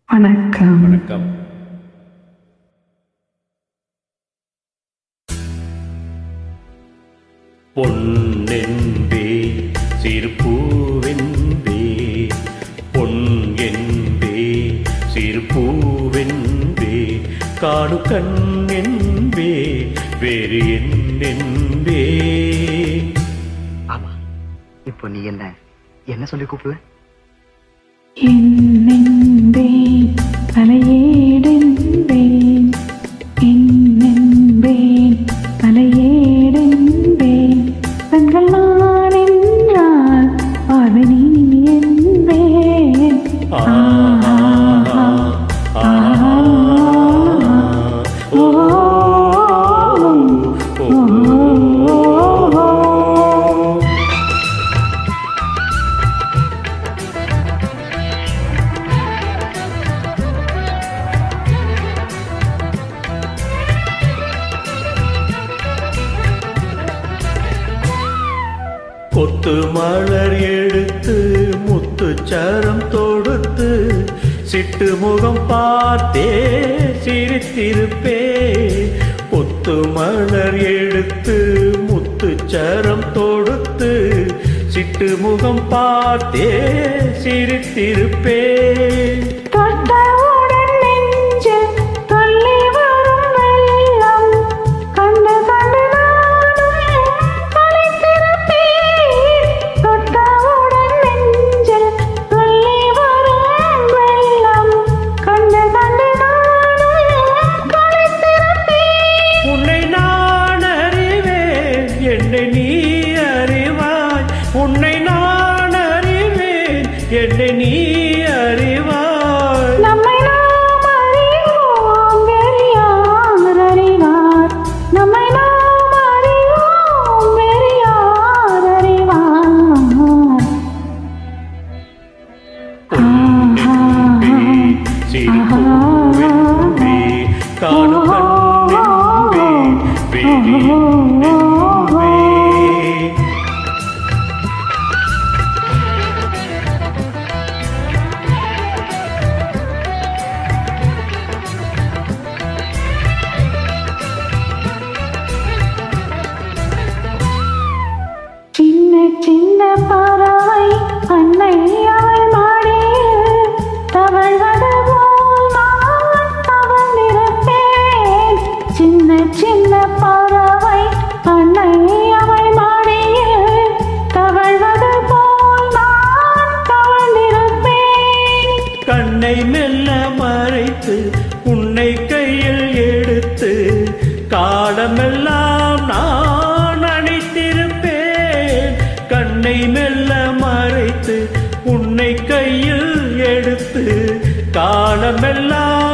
வணக்கம் வணக்கம் பொன்னென்பே சிறுப்பூவென்பே பொன் என்பே சிறுப்பூவென்பே காணு கண் என்பே வேறு என்னென்பே ஆமா இப்போ நீ என்ன என்ன சொல்லி கூப்பிடுவ என்னென்பேன் தலையேடென்பேன் என்னென்பேன் தலையேடென்பேன் கண்கள் நான் என்றால் பார்வை நீ என்பேன் ஆஹா, ஆஹா, ஓ, ஓ, ஓ. கொத்து மலர் எடுத்து முத்துச்சரம் தொடுத்து சிட்டு முகம் பார்த்தே சிரித்திருப்பே கொத்து மலர் எடுத்து முத்துச்சரம் தொடுத்து சிட்டு முகம் பார்த்தே சிரித்திருப்பே தொட்டவுடன் நெஞ்சில் துள்ளி வரும் வெள்ளம் கண்டு கண்டு நானும் களைத்திருப்பேன். தொட்டவுடன் நெஞ்சில் துள்ளி வரும் வெள்ளம் கண்டு கண்டு நானும் களைத்திருப்பேன். உன்னை நான் அறிவேன் என்னை நீ அறிவாய் உன்னை நான் அறிவேன் என்னை நீ அறிவாய் நம்மை நாம் அறிவோம், வேறு யார் அறிவார்? நம்மை நாம் அறிவோம், வேறு யார் அறிவார்? பொன்னென்பே, சிறுபூவென்பே, காணும் கண்ணென்பே, வேறென்னென்பே. சின்ன சின்ன பறவை அன்னை அவள் மாடியில் தவழ்வது போல் நான் தவழ்ந்திருப்பேன் சின்ன சின்ன பறவை அன்னை அவள் மாடியில் தவழ்வது போல் நான் தவழ்ந்திருப்பேன் கண்ணை மெல்ல மறைத்து உன்னை கையில் எடுத்து காலமெல்லாம் நான் அணைத்திருப்பேன் கண்ணை மெல்ல மறைத்து உன்னை கையில் எடுத்து காலமெல்லாம்